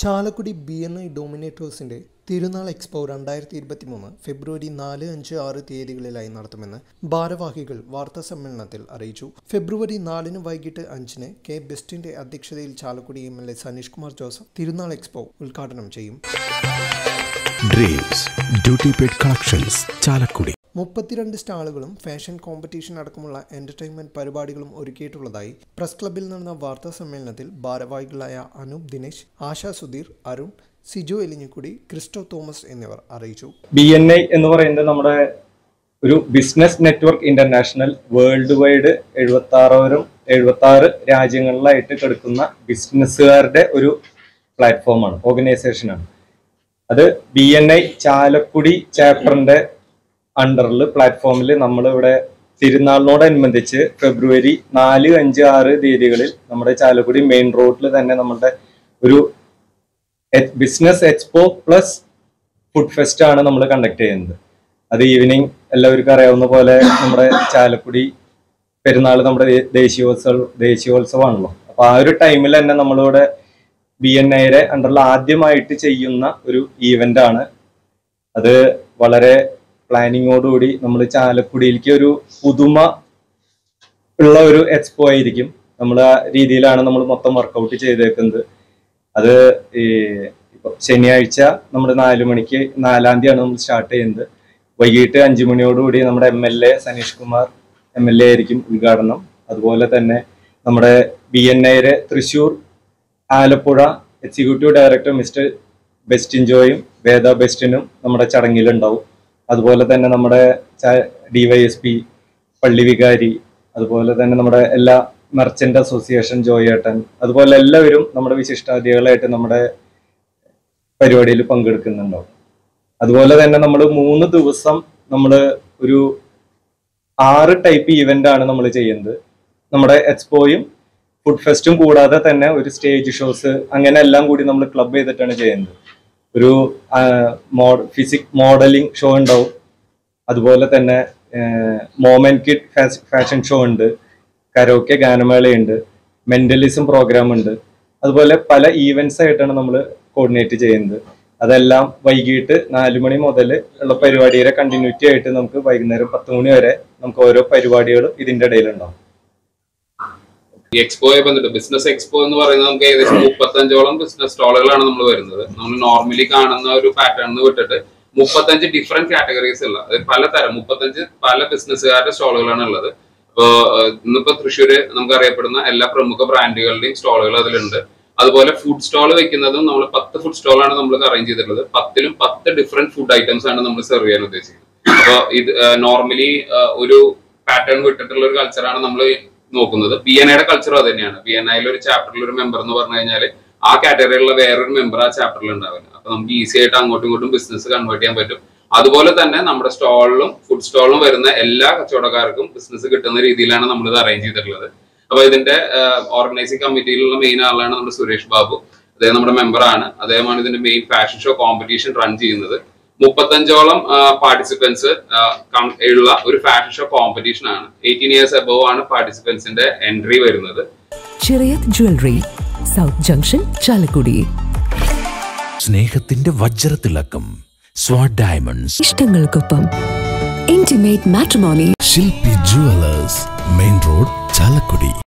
Chalakudy B N I ഡോമിനേറ്റേഴ്സിന്റെ തിരുനാൾ expo രണ്ടായിരത്തി ഇരുപത്തി മൂന്ന് ഫെബ്രുവരി നാല് അഞ്ച് ആറ് തീയതികളിലായി നടത്തുമെന്ന് ഭാരവാഹികൾ വാർത്താ സമ്മേളനത്തിൽ അറിയിച്ചു ഫെബ്രുവരി നാലിന് വൈകിട്ട് അഞ്ചിന് കെ ബെസ്റ്റിന്റെ അധ്യക്ഷതയിൽ Chalakudy M L A Saneesh Kumar Joseph തിരുനാൾ എക്സ്പോ ഉദ്ഘാടനം ചെയ്യും dreams duty paid collections Chalakudy മുപ്പത്തിരണ്ട് സ്റ്റാളുകളും ഫാഷൻ കോമ്പറ്റീഷൻ അടക്കമുള്ള എന്റർടൈൻമെന്റ് പരിപാടികളും ഒരുക്കിയിട്ടുള്ളതായി പ്രസ് ക്ലബിൽ നടന്ന വാർത്താ സമ്മേളനത്തിൽ ഭാരവാഹികളായ അനൂപ് ദിനേശ് ആശാ സുധീർ അരുൺ സിജു എലിഞ്ഞിക്കുടി ക്രിസ്റ്റോ തോമസ് എന്നിവർ അറിയിച്ചു ബി എൻ ഐ എന്ന് പറയുന്നത് നമ്മുടെ ഒരു business network international worldwide എഴുപത്തി ആറോരം എഴുപത്തി ആറ് രാജ്യങ്ങളിലായിട്ട് കിടക്കുന്ന ബിസിനസ്സുകാരുടെ ഒരു പ്ലാറ്റ്ഫോമാണ് ഓർഗനൈസേഷനാണ് അത് ബി എൻ ഐ ചാലക്കുടി ചാപ്റ്ററിന്റെ അണ്ടറിൽ പ്ലാറ്റ്ഫോമിൽ നമ്മളിവിടെ തിരുനാളിനോടനുബന്ധിച്ച് ഫെബ്രുവരി നാല് അഞ്ച് ആറ് തീയതികളിൽ നമ്മുടെ ചാലക്കുടി മെയിൻ റോഡിൽ തന്നെ നമ്മുടെ ഒരു business expo plus food fest ആണ് നമ്മൾ കണ്ടക്ട് ചെയ്യുന്നത് അത് ഈവനിങ് എല്ലാവർക്കും അറിയാവുന്ന പോലെ നമ്മുടെ ചാലക്കുടി പെരുന്നാൾ നമ്മുടെ ദേ- ദേശീയോത്സവ ദേശീയോത്സവമാണല്ലോ അപ്പൊ ആ ഒരു ടൈമിൽ തന്നെ നമ്മളിവിടെ ബി എൻ ഐയുടെ അണ്ടറിൽ ആദ്യമായിട്ട് ചെയ്യുന്ന ഒരു ഈവന്റ് ആണ് അത് വളരെ പ്ലാനിങ്ങോടുകൂടി നമ്മൾ ചാലക്കുടിയിലേക്ക് ഒരു പുതുമ ഉള്ള ഒരു എക്സ്പോ ആയിരിക്കും നമ്മൾ ആ രീതിയിലാണ് നമ്മൾ മൊത്തം വർക്കൗട്ട് ചെയ്തേക്കുന്നത് അത് ഈ ഇപ്പൊ ശനിയാഴ്ച നമ്മൾ നാല് മണിക്ക് നാലാം തീയതിയാണ് നമ്മൾ സ്റ്റാർട്ട് ചെയ്യുന്നത് വൈകിട്ട് അഞ്ചു മണിയോടുകൂടി നമ്മുടെ M L A Saneesh Kumar M L A ആയിരിക്കും ഉദ്ഘാടനം അതുപോലെ തന്നെ നമ്മുടെ ബി എൻ ഐയുടെ Thrissur Alappuzha executive director mister Bestin ജോയും വേദ ബെസ്റ്റിനും നമ്മുടെ ചടങ്ങിലുണ്ടാവും അതുപോലെ തന്നെ നമ്മുടെ ഡിവൈഎസ്പി പള്ളി വികാരി അതുപോലെ തന്നെ നമ്മുടെ എല്ലാ മെർച്ചന്റ് അസോസിയേഷൻ ജോയേട്ടൻ അതുപോലെ എല്ലാവരും നമ്മുടെ വിശിഷ്ടാതിഥികളായിട്ട് നമ്മുടെ പരിപാടിയിൽ പങ്കെടുക്കുന്നുണ്ടാവും അതുപോലെ തന്നെ നമ്മൾ മൂന്ന് ദിവസം നമ്മൾ ഒരു ആറ് ടൈപ്പ് ഈവന്റ് ആണ് നമ്മൾ ചെയ്യുന്നത് നമ്മുടെ എക്സ്പോയും ഫുഡ് ഫെസ്റ്റും കൂടാതെ തന്നെ ഒരു സ്റ്റേജ് ഷോസ് അങ്ങനെ എല്ലാം കൂടി നമ്മൾ ക്ലബ് ചെയ്തിട്ടാണ് ചെയ്യുന്നത് ഒരു ഫിസിക് മോഡലിംഗ് ഷോ ഉണ്ടാവും അതുപോലെ തന്നെ മോമെന്റ് കിഡ് ഫാഷൻ ഷോ ഉണ്ട് കരോക്കെ ഗാനമേളയുണ്ട് മെന്റലിസം പ്രോഗ്രാം ഉണ്ട് അതുപോലെ പല ഈവെന്റ്സ് ആയിട്ടാണ് നമ്മൾ കോർഡിനേറ്റ് ചെയ്യുന്നത് അതെല്ലാം വൈകിട്ട് നാല് മണി മുതൽ ഉള്ള പരിപാടിയുടെ കണ്ടിന്യൂറ്റി ആയിട്ട് നമുക്ക് വൈകുന്നേരം പത്ത് മണി വരെ നമുക്ക് ഓരോ പരിപാടികളും ഇതിന്റെ ഇടയിലുണ്ടാവും ഈ എക്സ്പോയെ ബന്ധപ്പെട്ട് ബിസിനസ് എക്സ്പോ എന്ന് പറയുന്നത് നമുക്ക് ഏകദേശം മുപ്പത്തഞ്ചോളം ബിസിനസ് സ്റ്റാളുകളാണ് നമ്മൾ വരുന്നത് നമ്മൾ നോർമലി കാണുന്ന ഒരു പാറ്റേൺ വിട്ടിട്ട് മുപ്പത്തഞ്ച് ഡിഫറെന്റ് കാറ്റഗറീസ് ഉള്ള അത് പലതരം മുപ്പത്തഞ്ച് പല ബിസിനസ്സുകാരുടെ സ്റ്റാളുകളാണ് ഉള്ളത് ഇപ്പോ ഇന്നിപ്പോ തൃശ്ശൂര് നമുക്ക് അറിയപ്പെടുന്ന എല്ലാ പ്രമുഖ ബ്രാൻഡുകളുടെയും സ്റ്റാളുകൾ അതിലുണ്ട് അതുപോലെ ഫുഡ് സ്റ്റാൾ വെക്കുന്നതും നമ്മൾ പത്ത് ഫുഡ് സ്റ്റാളാണ് നമ്മൾ അറേഞ്ച് ചെയ്തിട്ടുള്ളത് പത്തിലും പത്ത് ഡിഫറെന്റ് ഫുഡ് ഐറ്റംസ് ആണ് നമ്മൾ സെർവ് ചെയ്യാൻ ഉദ്ദേശിക്കുന്നത് അപ്പോൾ ഇത് നോർമലി ഒരു പാറ്റേൺ വിട്ടിട്ടുള്ള ഒരു കൾച്ചറാണ് നമ്മൾ നോക്കുന്നത് ബി എൻ ഐയുടെ കൾച്ചർ അത് തന്നെയാണ് ബി എൻ ഐയിൽ ഒരു ചാപ്റ്ററിൽ ഒരു മെമ്പർ എന്ന് പറഞ്ഞു കഴിഞ്ഞാൽ ആ കാറ്റഗറിയിലുള്ള വേറൊരു മെമ്പർ ആ ചാപ്റ്ററിൽ ഉണ്ടാവില്ല അപ്പൊ നമുക്ക് ഈസി ആയിട്ട് അങ്ങോട്ടും ഇങ്ങോട്ടും ബിസിനസ് കൺവേർട്ട് ചെയ്യാൻ പറ്റും അതുപോലെ തന്നെ നമ്മുടെ സ്റ്റാളിലും ഫുഡ് സ്റ്റാളിലും വരുന്ന എല്ലാ കച്ചവടക്കാർക്കും ബിസിനസ് കിട്ടുന്ന രീതിയിലാണ് നമ്മൾ ഇത് അറേഞ്ച് ചെയ്തിട്ടുള്ളത് അപ്പൊ ഇതിന്റെ ഓർഗനൈസിംഗ് കമ്മിറ്റിയിലുള്ള മെയിൻ ആളാണ് നമ്മുടെ സുരേഷ് ബാബു അദ്ദേഹം നമ്മുടെ മെമ്പറാണ് അദ്ദേഹമാണ് ഇതിന്റെ main fashion show competition run ചെയ്യുന്നത് മുപ്പത്തഞ്ചോളം പാർട്ടിസിപ്പൻസ് ഉള്ള ഒരു ഫാഷൻ ഷോ കോമ്പറ്റീഷൻ ആണ് എയ്റ്റീൻ ഇയേഴ്സ് അബവ് ആണ് പാർട്ടിസിപ്പൻസിന്റെ എൻട്രി വരുന്നത് Chirayath jewellery south junction Chalakudy സ്നേഹത്തിന്റെ വജ്രത്തിളക്കം സ്വാഡ് ഡയമണ്ട്സ് ഇഷ്ടങ്ങൾക്കൊപ്പം intimate matrimony Shilpi jewellers main road Chalakudy